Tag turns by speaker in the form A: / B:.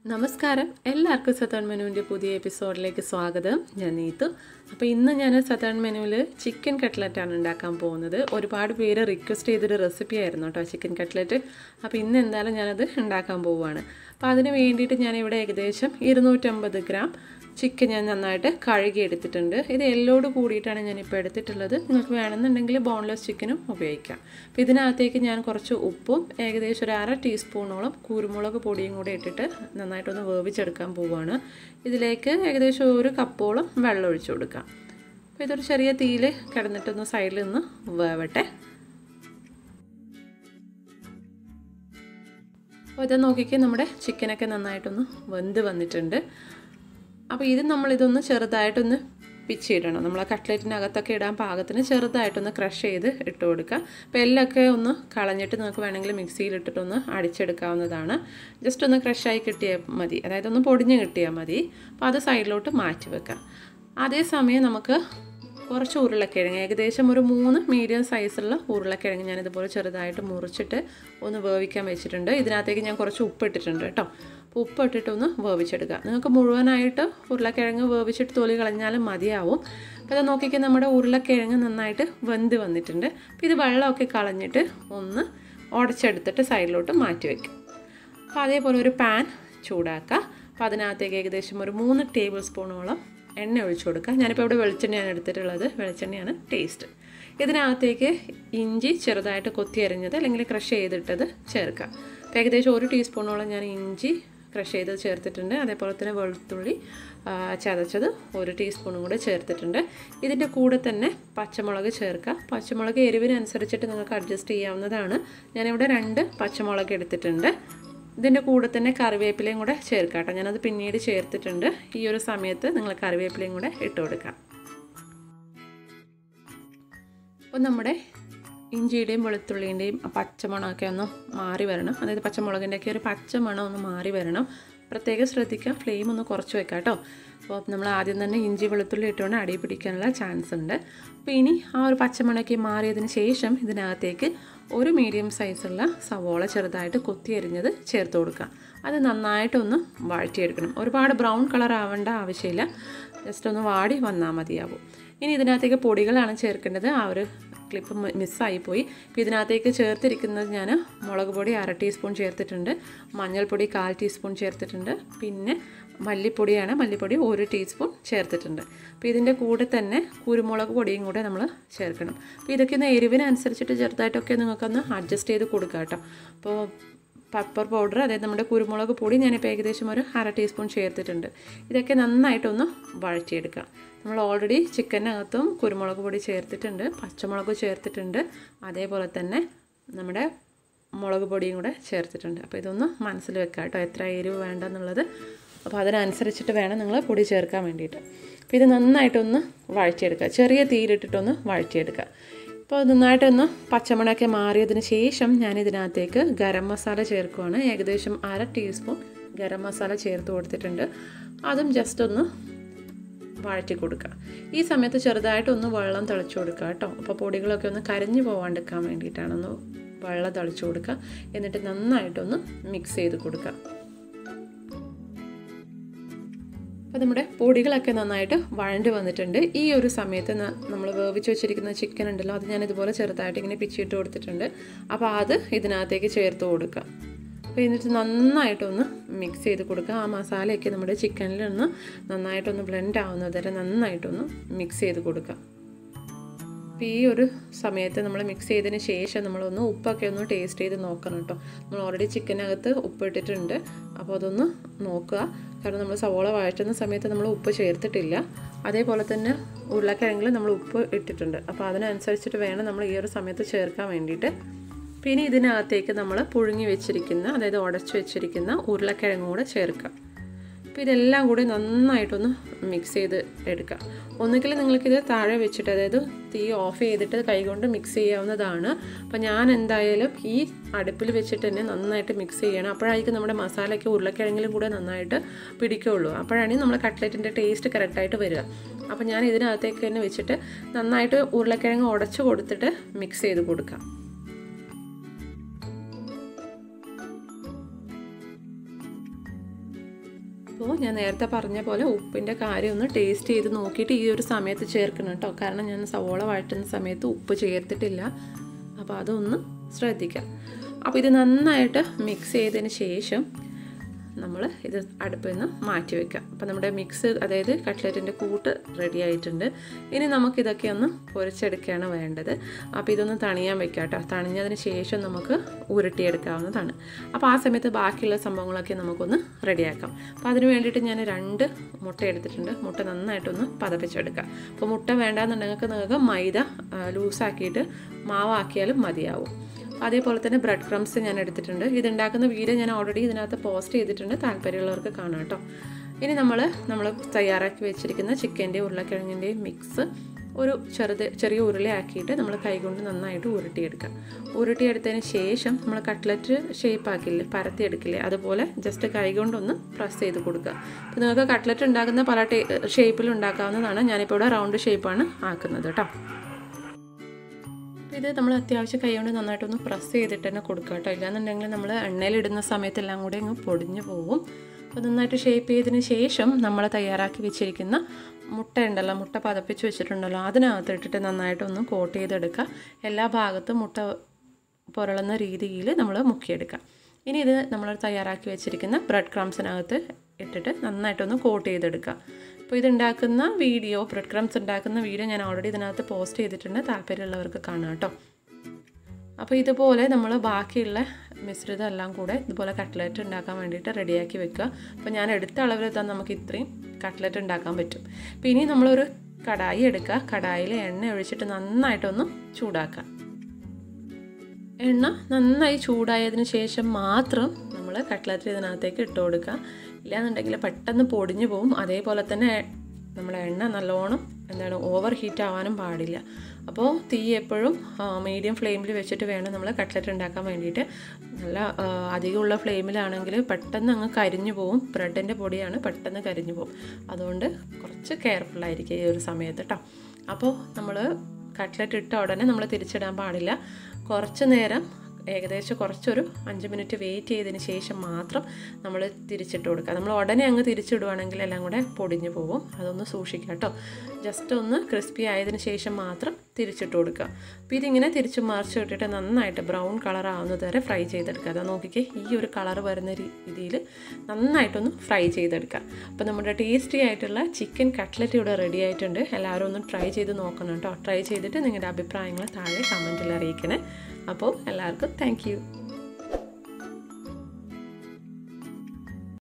A: നമസ്കാരം എല്ലാവർക്കും സതേൺ മെനുവിൻ്റെ പുതിയ എപ്പിസോഡിലേക്ക് സ്വാഗതം ഞാൻ നീത്തു അപ്പോൾ ഇന്ന് ഞാൻ സതേൺ മെനുവിൽ ചിക്കൻ കട്ട്ലറ്റാണ് ഉണ്ടാക്കാൻ പോകുന്നത് ഒരുപാട് പേര് റിക്വസ്റ്റ് ചെയ്തൊരു റെസിപ്പി ആയിരുന്നു കേട്ടോ ചിക്കൻ കട്ട്ലറ്റ് അപ്പോൾ ഇന്ന് എന്തായാലും ഞാനത് ഉണ്ടാക്കാൻ പോവുകയാണ് അപ്പോൾ അതിന് വേണ്ടിയിട്ട് ഞാനിവിടെ ഏകദേശം ഇരുന്നൂറ്റമ്പത് ഗ്രാം ചിക്കൻ ഞാൻ നന്നായിട്ട് കഴുകി എടുത്തിട്ടുണ്ട് ഇത് എല്ലോട് കൂടിയിട്ടാണ് ഞാനിപ്പോൾ എടുത്തിട്ടുള്ളത് നിങ്ങൾക്ക് വേണമെന്നുണ്ടെങ്കിൽ ബോൺലെസ് ചിക്കനും ഉപയോഗിക്കാം അപ്പോൾ ഇതിനകത്തേക്ക് ഞാൻ കുറച്ച് ഉപ്പും ഏകദേശം ഒരു അര ടീസ്പൂണോളം കുരുമുളക് പൊടിയും കൂടി ഇട്ടിട്ട് നന്നായിട്ടൊന്ന് വേവിച്ചെടുക്കാൻ പോവുകയാണ് ഇതിലേക്ക് ഏകദേശം ഒരു കപ്പോളം വെള്ളം ഒഴിച്ചു കൊടുക്കാം അപ്പോൾ ഇതൊരു ചെറിയ തീയിൽ കിടന്നിട്ടൊന്ന് സൈഡിൽ നിന്ന് വേവട്ടെ അപ്പോൾ ഇത് നോക്കിക്കേ നമ്മുടെ ചിക്കനൊക്കെ നന്നായിട്ടൊന്ന് വെന്ത് വന്നിട്ടുണ്ട് അപ്പോൾ ഇത് നമ്മളിതൊന്ന് ചെറുതായിട്ടൊന്ന് പിച്ചിടണം നമ്മൾ ആ കട്ട്ലറ്റിനകത്തൊക്കെ ഇടാൻ പാകത്തിന് ചെറുതായിട്ടൊന്ന് ക്രഷ് ചെയ്ത് ഇട്ട് കൊടുക്കുക അപ്പോൾ എല്ലൊക്കെ ഒന്ന് കളഞ്ഞിട്ട് നിങ്ങൾക്ക് വേണമെങ്കിൽ മിക്സിയിൽ ഇട്ടിട്ടൊന്ന് അടിച്ചെടുക്കാവുന്നതാണ് ജസ്റ്റ് ഒന്ന് ക്രഷായി കിട്ടിയാൽ മതി അതായത് ഒന്ന് പൊടിഞ്ഞ് കിട്ടിയാൽ മതി അപ്പോൾ അത് സൈഡിലോട്ട് മാറ്റി വെക്കാം അതേസമയം നമുക്ക് കുറച്ച് ഉരുളക്കിഴങ്ങ് ഏകദേശം ഒരു മൂന്ന് മീഡിയം സൈസുള്ള ഉരുളക്കിഴങ്ങ് ഞാൻ ഇതുപോലെ ചെറുതായിട്ട് മുറിച്ചിട്ട് ഒന്ന് വേവിക്കാൻ വെച്ചിട്ടുണ്ട് ഇതിനകത്തേക്ക് ഞാൻ കുറച്ച് ഉപ്പ് ഇട്ടിട്ടുണ്ട് കേട്ടോ അപ്പോൾ ഉപ്പ് ഇട്ടിട്ട് ഒന്ന് വേവിച്ചെടുക്കുക നിങ്ങൾക്ക് മുഴുവനായിട്ട് ഉരുളക്കിഴങ്ങ് വേവിച്ചിട്ട് തൊലി കളഞ്ഞാലും മതിയാവും അപ്പോൾ അത് നോക്കിക്കാൻ നമ്മുടെ ഉരുളക്കിഴങ്ങ് നന്നായിട്ട് വെന്ത് വന്നിട്ടുണ്ട് അപ്പോൾ ഇത് വെള്ളമൊക്കെ കളഞ്ഞിട്ട് ഒന്ന് ഉടച്ചെടുത്തിട്ട് സൈഡിലോട്ട് മാറ്റി വയ്ക്കും അപ്പോൾ അതേപോലെ ഒരു പാൻ ചൂടാക്കുക അപ്പോൾ അതിനകത്തേക്ക് ഏകദേശം ഒരു മൂന്ന് ടേബിൾ സ്പൂണോളം എണ്ണ ഒഴിച്ചു കൊടുക്കുക ഞാനിപ്പോൾ ഇവിടെ വെളിച്ചെണ്ണയാണ് എടുത്തിട്ടുള്ളത് വെളിച്ചെണ്ണയാണ് ടേസ്റ്റ് ഇതിനകത്തേക്ക് ഇഞ്ചി ചെറുതായിട്ട് കൊത്തി അരിഞ്ഞത് അല്ലെങ്കിൽ ക്രഷ് ചെയ്തിട്ടത് ചേർക്കുക അപ്പോൾ ഏകദേശം ഒരു ടീസ്പൂണോളം ഞാൻ ഇഞ്ചി ക്രഷ് ചെയ്ത് ചേർത്തിട്ടുണ്ട് അതേപോലെ തന്നെ വെളുത്തുള്ളി ചതച്ചത് ഒരു ടീസ്പൂണും കൂടെ ചേർത്തിട്ടുണ്ട് ഇതിൻ്റെ കൂടെ തന്നെ പച്ചമുളക് ചേർക്കുക പച്ചമുളക് എരിവിനനുസരിച്ചിട്ട് നിങ്ങൾക്ക് അഡ്ജസ്റ്റ് ചെയ്യാവുന്നതാണ് ഞാനിവിടെ രണ്ട് പച്ചമുളക് എടുത്തിട്ടുണ്ട് ഇതിൻ്റെ കൂടെ തന്നെ കറിവേപ്പിലയും കൂടെ ചേർക്കാം കേട്ടോ ഞാനത് പിന്നീട് ചേർത്തിട്ടുണ്ട് ഈ ഒരു സമയത്ത് നിങ്ങൾ കറിവേപ്പിലയും കൂടെ ഇട്ട് കൊടുക്കാം അപ്പോൾ നമ്മുടെ ഇഞ്ചിയുടെയും വെളുത്തുള്ളിൻ്റെയും പച്ചമണമൊക്കെ ഒന്ന് മാറി വരണം അതായത് പച്ചമുളകിൻ്റെയൊക്കെ ഒരു പച്ചമണം ഒന്ന് മാറി വരണം പ്രത്യേകം ശ്രദ്ധിക്കുക ഫ്ലെയിം ഒന്ന് കുറച്ച് വെക്കാം കേട്ടോ അപ്പോൾ നമ്മൾ ആദ്യം തന്നെ ഇഞ്ചി വെളുത്തുള്ളി ഇട്ടുകൊണ്ട് അടി പിടിക്കാനുള്ള ചാൻസ് ഉണ്ട് അപ്പോൾ ഇനി ആ ഒരു പച്ചമണയ്ക്ക് മാറിയതിന് ശേഷം ഇതിനകത്തേക്ക് ഒരു മീഡിയം സൈസുള്ള സവോള ചെറുതായിട്ട് കൊത്തി അരിഞ്ഞത് ചേർത്ത് കൊടുക്കുക അത് നന്നായിട്ടൊന്ന് വഴറ്റിയെടുക്കണം ഒരുപാട് ബ്രൗൺ കളർ ആവേണ്ട ആവശ്യമില്ല ജസ്റ്റ് ഒന്ന് വാടി വന്നാൽ മതിയാവും ഇനി ഇതിനകത്തേക്ക് പൊടികളാണ് ചേർക്കേണ്ടത് ആ ഒരു ക്ലിപ്പ് മിസ്സായിപ്പോയി അപ്പോൾ ഇതിനകത്തേക്ക് ചേർത്തിരിക്കുന്നത് ഞാൻ മുളക് പൊടി അര ടീസ്പൂൺ ചേർത്തിട്ടുണ്ട് മഞ്ഞൾപ്പൊടി കാൽ ടീസ്പൂൺ ചേർത്തിട്ടുണ്ട് പിന്നെ മല്ലിപ്പൊടിയാണ് മല്ലിപ്പൊടി ഒരു ടീസ്പൂൺ ചേർത്തിട്ടുണ്ട് അപ്പോൾ ഇതിൻ്റെ കൂടെ തന്നെ കുരുമുളക് പൊടിയും കൂടെ നമ്മൾ ചേർക്കണം അപ്പോൾ ഇതൊക്കെ ഒന്ന് എരിവിനനുസരിച്ചിട്ട് ചെറുതായിട്ടൊക്കെ നിങ്ങൾക്കൊന്ന് അഡ്ജസ്റ്റ് ചെയ്ത് കൊടുക്കാം കേട്ടോ അപ്പോൾ പെപ്പർ പൗഡർ അതായത് നമ്മുടെ കുരുമുളക് പൊടി ഞാനിപ്പോൾ ഏകദേശം ഒരു അര ടീസ്പൂൺ ചേർത്തിട്ടുണ്ട് ഇതൊക്കെ നന്നായിട്ടൊന്ന് വഴറ്റിയെടുക്കാം നമ്മൾ ഓൾറെഡി ചിക്കനകത്തും കുരുമുളക് പൊടി ചേർത്തിട്ടുണ്ട് പച്ചമുളക് ചേർത്തിട്ടുണ്ട് അതേപോലെ തന്നെ നമ്മുടെ മുളക് പൊടിയും കൂടെ ചേർത്തിട്ടുണ്ട് അപ്പോൾ ഇതൊന്ന് മനസ്സിൽ വെക്കാം കേട്ടോ എത്ര എരിവ് വേണ്ടെന്നുള്ളത് അപ്പോൾ അതിനനുസരിച്ചിട്ട് വേണം നിങ്ങൾ പൊടി ചേർക്കാൻ വേണ്ടിയിട്ട് അപ്പോൾ ഇത് നന്നായിട്ടൊന്ന് വഴറ്റിയെടുക്കുക ചെറിയ തീയിലിട്ടിട്ടൊന്ന് വഴറ്റിയെടുക്കുക അപ്പോൾ നന്നായിട്ടൊന്ന് പച്ചമണമൊക്കെ മാറിയതിന് ശേഷം ഞാൻ ഇതിനകത്തേക്ക് ഗരം മസാല ചേർക്കുവാണ് ഏകദേശം അര ടീസ്പൂൺ ഗരം മസാല ചേർത്ത് കൊടുത്തിട്ടുണ്ട് അതും ജസ്റ്റ് ഒന്ന് വഴറ്റി കൊടുക്കുക ഈ സമയത്ത് ചെറുതായിട്ടൊന്ന് വെള്ളം തിളച്ച് കൊടുക്കുക കേട്ടോ അപ്പോൾ പൊടികളൊക്കെ ഒന്ന് കരിഞ്ഞു പോകാണ്ടിരിക്കാൻ വേണ്ടിയിട്ടാണ് ഒന്ന് വെള്ളം തിളച്ച് കൊടുക്കുക എന്നിട്ട് നന്നായിട്ടൊന്ന് മിക്സ് ചെയ്ത് കൊടുക്കുക അപ്പോൾ നമ്മുടെ പൊടികളൊക്കെ നന്നായിട്ട് വഴണ്ട് വന്നിട്ടുണ്ട് ഈ ഒരു സമയത്ത് നമ്മൾ വേവിച്ച് വെച്ചിരിക്കുന്ന ചിക്കൻ ഉണ്ടല്ലോ അത് ഞാൻ ഇതുപോലെ ചെറുതായിട്ട് ഇങ്ങനെ പിച്ചിട്ട് കൊടുത്തിട്ടുണ്ട് അപ്പോൾ അത് ഇതിനകത്തേക്ക് ചേർത്ത് കൊടുക്കുക അപ്പോൾ എന്നിട്ട് നന്നായിട്ടൊന്ന് മിക്സ് ചെയ്ത് കൊടുക്കുക ആ മസാലയൊക്കെ നമ്മുടെ ചിക്കനിൽ ഒന്ന് നന്നായിട്ടൊന്ന് ബ്ലെൻഡ് ആവുന്നത് വരെ നന്നായിട്ടൊന്ന് മിക്സ് ചെയ്ത് കൊടുക്കുക അപ്പോൾ ഈ ഒരു സമയത്ത് നമ്മൾ മിക്സ് ചെയ്തതിന് ശേഷം നമ്മളൊന്ന് ഉപ്പൊക്കെ ഒന്ന് ടേസ്റ്റ് ചെയ്ത് നോക്കണം കേട്ടോ നമ്മൾ ഓൾറെഡി ചിക്കനകത്ത് ഉപ്പ് ഇട്ടിട്ടുണ്ട് അപ്പോൾ അതൊന്ന് നോക്കുക കാരണം നമ്മൾ സവോള വഴറ്റുന്ന സമയത്ത് നമ്മൾ ഉപ്പ് ചേർത്തിട്ടില്ല അതേപോലെ തന്നെ ഉരുളക്കിഴങ്ങിൽ നമ്മൾ ഉപ്പ് ഇട്ടിട്ടുണ്ട് അപ്പോൾ അതിനനുസരിച്ചിട്ട് വേണം നമ്മൾ ഈ ഒരു സമയത്ത് ചേർക്കാൻ വേണ്ടിയിട്ട് പിന്നെ ഇതിനകത്തേക്ക് നമ്മൾ പുഴുങ്ങി വെച്ചിരിക്കുന്ന അതായത് ഉടച്ച് വെച്ചിരിക്കുന്ന ഉരുളക്കിഴങ്ങ് കൂടെ ചേർക്കുക അപ്പോൾ ഇതെല്ലാം കൂടി നന്നായിട്ടൊന്ന് മിക്സ് ചെയ്ത് എടുക്കുക ഒന്നുകിൽ നിങ്ങൾക്കിത് താഴെ വെച്ചിട്ട് അതായത് തീ ഓഫ് ചെയ്തിട്ട് കൈകൊണ്ട് മിക്സ് ചെയ്യാവുന്നതാണ് അപ്പോൾ ഞാൻ എന്തായാലും ഈ അടുപ്പിൽ വെച്ചിട്ട് തന്നെ നന്നായിട്ട് മിക്സ് ചെയ്യണം അപ്പോഴായിരിക്കും നമ്മുടെ മസാലയ്ക്ക് ഉരുളക്കിഴങ്ങിലും കൂടെ നന്നായിട്ട് പിടിക്കുകയുള്ളൂ അപ്പോഴാണ് നമ്മുടെ കട്ട്ലറ്റിൻ്റെ ടേസ്റ്റ് കറക്റ്റായിട്ട് വരിക അപ്പോൾ ഞാൻ ഇതിനകത്തേക്ക് തന്നെ വെച്ചിട്ട് നന്നായിട്ട് ഉരുളക്കിഴങ്ങ് ഉടച്ച് കൊടുത്തിട്ട് മിക്സ് ചെയ്ത് കൊടുക്കാം അപ്പോൾ ഞാൻ നേരത്തെ പറഞ്ഞ പോലെ ഉപ്പിൻ്റെ കാര്യം ഒന്ന് ടേസ്റ്റ് ചെയ്ത് നോക്കിയിട്ട് ഈ ഒരു സമയത്ത് ചേർക്കണം കേട്ടോ കാരണം ഞാൻ സവോള വഴറ്റുന്ന സമയത്ത് ഉപ്പ് ചേർത്തിട്ടില്ല അപ്പോൾ അതൊന്ന് ശ്രദ്ധിക്കാം അപ്പോൾ ഇത് നന്നായിട്ട് മിക്സ് ചെയ്തതിന് ശേഷം നമ്മൾ ഇത് അടുപ്പിൽ നിന്ന് മാറ്റി വെക്കാം അപ്പോൾ നമ്മുടെ മിക്സ് അതായത് കട്ട്ലറ്റിൻ്റെ കൂട്ട് റെഡി ആയിട്ടുണ്ട് ഇനി നമുക്കിതൊക്കെ ഒന്ന് പൊരിച്ചെടുക്കുകയാണ് വേണ്ടത് അപ്പോൾ ഇതൊന്ന് തണിയാൻ വെക്കാം കേട്ടോ തണിഞ്ഞതിന് ശേഷം നമുക്ക് ഉരുട്ടിയെടുക്കാവുന്നതാണ് അപ്പോൾ ആ സമയത്ത് ബാക്കിയുള്ള സംഭവങ്ങളൊക്കെ നമുക്കൊന്ന് റെഡിയാക്കാം അപ്പോൾ അതിന് വേണ്ടിയിട്ട് ഞാൻ രണ്ട് മുട്ട എടുത്തിട്ടുണ്ട് മുട്ട നന്നായിട്ടൊന്ന് പതപ്പിച്ചെടുക്കാം അപ്പോൾ മുട്ട വേണ്ടാന്നുണ്ടെങ്കിൽ നിങ്ങൾക്ക് മൈദ ലൂസാക്കിയിട്ട് മാവാക്കിയാലും മതിയാവും അതേപോലെ തന്നെ ബ്രെഡ് ക്രംസ് ഞാൻ എടുത്തിട്ടുണ്ട് ഇതുണ്ടാക്കുന്ന വീഡിയോ ഞാൻ ഓൾറെഡി ഇതിനകത്ത് പോസ്റ്റ് ചെയ്തിട്ടുണ്ട് താല്പര്യമുള്ളവർക്ക് കാണാം കേട്ടോ ഇനി നമ്മൾ നമ്മൾ തയ്യാറാക്കി വെച്ചിരിക്കുന്ന ചിക്കൻ്റെയും ഉരുളക്കിഴങ്ങിൻ്റെയും മിക്സ് ഒരു ചെറുത് ചെറിയ ഉരുളയാക്കിയിട്ട് നമ്മൾ കൈകൊണ്ട് നന്നായിട്ട് ഉരുട്ടിയെടുക്കുക ഉരുട്ടിയെടുത്തതിന് ശേഷം നമ്മൾ കട്ട്ലറ്റ് ഷേപ്പ് ആക്കില്ലേ പരത്തിയെടുക്കില്ലേ അതുപോലെ ജസ്റ്റ് കൈകൊണ്ടൊന്ന് പ്രസ് ചെയ്ത് കൊടുക്കുക അപ്പോൾ നിങ്ങൾക്ക് കട്ട്ലറ്റ് ഉണ്ടാക്കുന്ന പല ടേ ഷേപ്പിൽ ഉണ്ടാക്കാവുന്നതാണ് ഞാനിപ്പോൾ ഇവിടെ റൗണ്ട് ഷേപ്പാണ് ആക്കുന്നത് കേട്ടോ ഇത് നമ്മൾ അത്യാവശ്യം കൈ കൊണ്ട് നന്നായിട്ടൊന്ന് പ്രസ് ചെയ്തിട്ട് തന്നെ കൊടുക്കുക കേട്ടോ ഇല്ലാന്നുണ്ടെങ്കിൽ നമ്മൾ എണ്ണയിലിടുന്ന സമയത്തെല്ലാം കൂടി അങ്ങ് പൊടിഞ്ഞു പോകും അപ്പോൾ നന്നായിട്ട് ഷേപ്പ് ചെയ്തതിന് ശേഷം നമ്മൾ തയ്യാറാക്കി വെച്ചിരിക്കുന്ന മുട്ട ഉണ്ടല്ലോ മുട്ട പതപ്പിച്ച് വെച്ചിട്ടുണ്ടല്ലോ അതിനകത്ത് ഇട്ടിട്ട് നന്നായിട്ടൊന്ന് കോട്ട് ചെയ്തെടുക്കുക എല്ലാ ഭാഗത്തും മുട്ട പുരളുന്ന രീതിയിൽ നമ്മൾ മുക്കിയെടുക്കുക ഇനി ഇത് നമ്മൾ തയ്യാറാക്കി വെച്ചിരിക്കുന്ന ബ്രെഡ് ക്രംസിനകത്ത് ഇട്ടിട്ട് നന്നായിട്ടൊന്ന് കോട്ട് ചെയ്തെടുക്കുക അപ്പോൾ ഇതുണ്ടാക്കുന്ന വീഡിയോ ബ്രെഡ് ക്രംസ് ഉണ്ടാക്കുന്ന വീഡിയോ ഞാൻ ഓൾറെഡി ഇതിനകത്ത് പോസ്റ്റ് ചെയ്തിട്ടുണ്ട് താല്പര്യമുള്ളവർക്ക് കാണാം കേട്ടോ അപ്പോൾ ഇതുപോലെ നമ്മൾ ബാക്കിയുള്ള മിശ്രിതം എല്ലാം കൂടെ ഇതുപോലെ കട്ട്ലറ്റ് ഉണ്ടാക്കാൻ വേണ്ടിയിട്ട് റെഡിയാക്കി വെക്കുക അപ്പോൾ ഞാൻ എടുത്ത അളവിൽ തന്നെ നമുക്ക് ഇത്രയും കട്ട്ലറ്റ് ഉണ്ടാക്കാൻ പറ്റും അപ്പോൾ ഇനി നമ്മളൊരു കടായി എടുക്കുക കടായിൽ എണ്ണ ഒഴിച്ചിട്ട് നന്നായിട്ടൊന്ന് ചൂടാക്കുക എണ്ണ നന്നായി ചൂടായതിന് ശേഷം മാത്രം നമ്മൾ കട്ട്ലറ്റ് ഇതിനകത്തേക്ക് ഇട്ട് കൊടുക്കുക ഇല്ലാന്നുണ്ടെങ്കിൽ പെട്ടെന്ന് പൊടിഞ്ഞു പോകും അതേപോലെ തന്നെ നമ്മളെ എണ്ണ നല്ലോണം എന്താണ് ഓവർ ഹീറ്റ് ആവാനും പാടില്ല അപ്പോൾ തീ എപ്പോഴും മീഡിയം ഫ്ലെയിമിൽ വെച്ചിട്ട് വേണം നമ്മൾ കട്ട്ലറ്റ് ഉണ്ടാക്കാൻ വേണ്ടിയിട്ട് നല്ല അധികമുള്ള ഫ്ലെയിമിലാണെങ്കിൽ പെട്ടെന്ന് അങ്ങ് കരിഞ്ഞു പോകും ബ്രെഡിൻ്റെ പൊടിയാണ് പെട്ടെന്ന് കരിഞ്ഞു പോകും അതുകൊണ്ട് കുറച്ച് കെയർഫുള്ളായിരിക്കും ഈ ഒരു സമയത്ത് കേട്ടോ അപ്പോൾ നമ്മൾ കട്ട്ലറ്റ് ഇട്ട ഉടനെ നമ്മൾ തിരിച്ചിടാൻ പാടില്ല കുറച്ച് നേരം ഏകദേശം കുറച്ചൊരു അഞ്ച് മിനിറ്റ് വെയിറ്റ് ചെയ്തതിന് ശേഷം മാത്രം നമ്മൾ തിരിച്ചിട്ട് കൊടുക്കുക നമ്മൾ ഉടനെ അങ്ങ് തിരിച്ചിടുവാണെങ്കിൽ എല്ലാം കൂടെ പൊടിഞ്ഞു പോകും അതൊന്ന് സൂക്ഷിക്കുക കേട്ടോ ജസ്റ്റ് ഒന്ന് ക്രിസ്പി ആയതിന് ശേഷം മാത്രം തിരിച്ചിട്ട് കൊടുക്കുക അപ്പോൾ ഇതിങ്ങനെ തിരിച്ച് മറിച്ച് ഇട്ടിട്ട് നന്നായിട്ട് ബ്രൗൺ കളർ ആവുന്നത് വരെ ഫ്രൈ ചെയ്തെടുക്കുക അതാ നോക്കിക്കേ ഈ ഒരു കളർ വരുന്ന രീതിയിൽ നന്നായിട്ടൊന്ന് ഫ്രൈ ചെയ്തെടുക്കുക അപ്പോൾ നമ്മുടെ ടേസ്റ്റി ആയിട്ടുള്ള ചിക്കൻ കട്ട്ലറ്റ് ഇവിടെ റെഡി ആയിട്ടുണ്ട് എല്ലാവരും ഒന്ന് ട്രൈ ചെയ്ത് നോക്കണം കേട്ടോ ട്രൈ ചെയ്തിട്ട് നിങ്ങളുടെ അഭിപ്രായങ്ങൾ താഴെ കമൻറ്റിൽ അറിയിക്കണേ അപ്പോൾ എല്ലാവർക്കും താങ്ക്